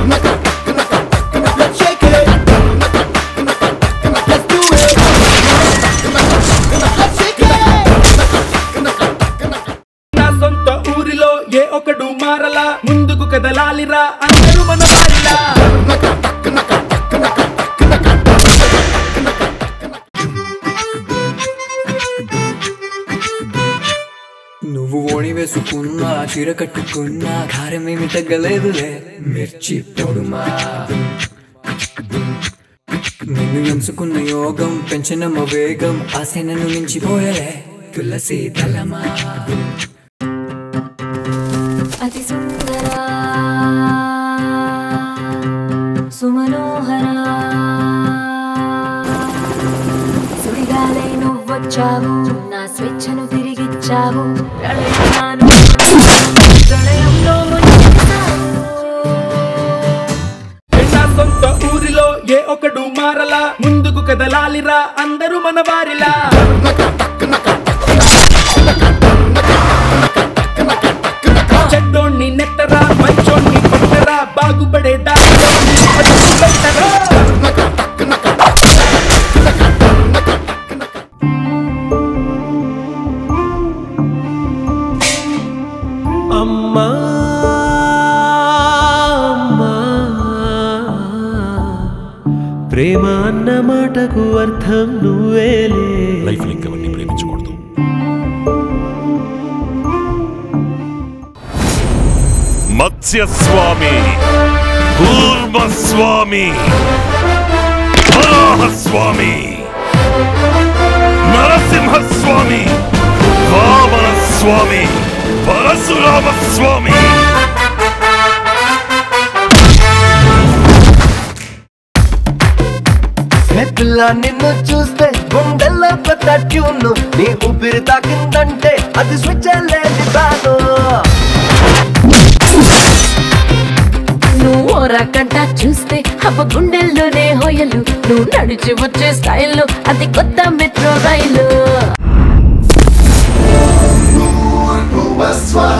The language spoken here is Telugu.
Let's shake it. Let's do it. Let's shake it. నా సొంత ఊరిలో ఏ ఒకడు మారలా ముందుకు కదలాలిరా అందరూ మన వారిలా నువ్వు ఓణి వేసుకున్నా చీర కట్టుకున్నా కారమేమి తగ్గలేదులే మిర్చి పొడుమా నిన్ను ఎంచుకున్న యోగం పెంచినమ్మ వేగం ఆశ నన్ను మించిపోయలే తులసి తలమా అతి సుందరా సుమనోహరా సుడిగాలై నువ్వొచ్చావు నా స్వేచ్ఛను తిరిగిచ్చావు ప్రళయనాను ప్రణయంలో ముంచెత్తావు. నా సొంత ఊరిలో ఏ ఒకడు మారలా ముందుకు కదలాలిరా అందరూ మన వారిలా చెడ్డోణ్ణి నెట్టరా మంచోణ్ణి కొట్టరా బాగుపడే దారిలో నీ అడుగు పెట్టరా అమ్మా అమ్మా. ప్రేమ అన్న మాటకు అర్థం నువ్వేలే లైఫ్ లో ఇంకెవరిని ప్రేమించకూడదు మత్స్యస్వామి కూర్మస్వామి వరాహస్వామి నరసింహస్వామి వామనస్వామి పరశురామస్వామి హే పిల్ల నిన్ను చూస్తే గుండెల్లో కొత్త ట్యూన్ నీ ఊపిరి తాకిందంటే అది స్విచ్ లేని బాను నువ్వు ఓరకంట చూస్తే అవ్వ గుండెల్లోనే హోయలు నువ్వు నడిచి వచ్చే స్టైల్లో అది కొత్త మెట్రో రైలు స్వామి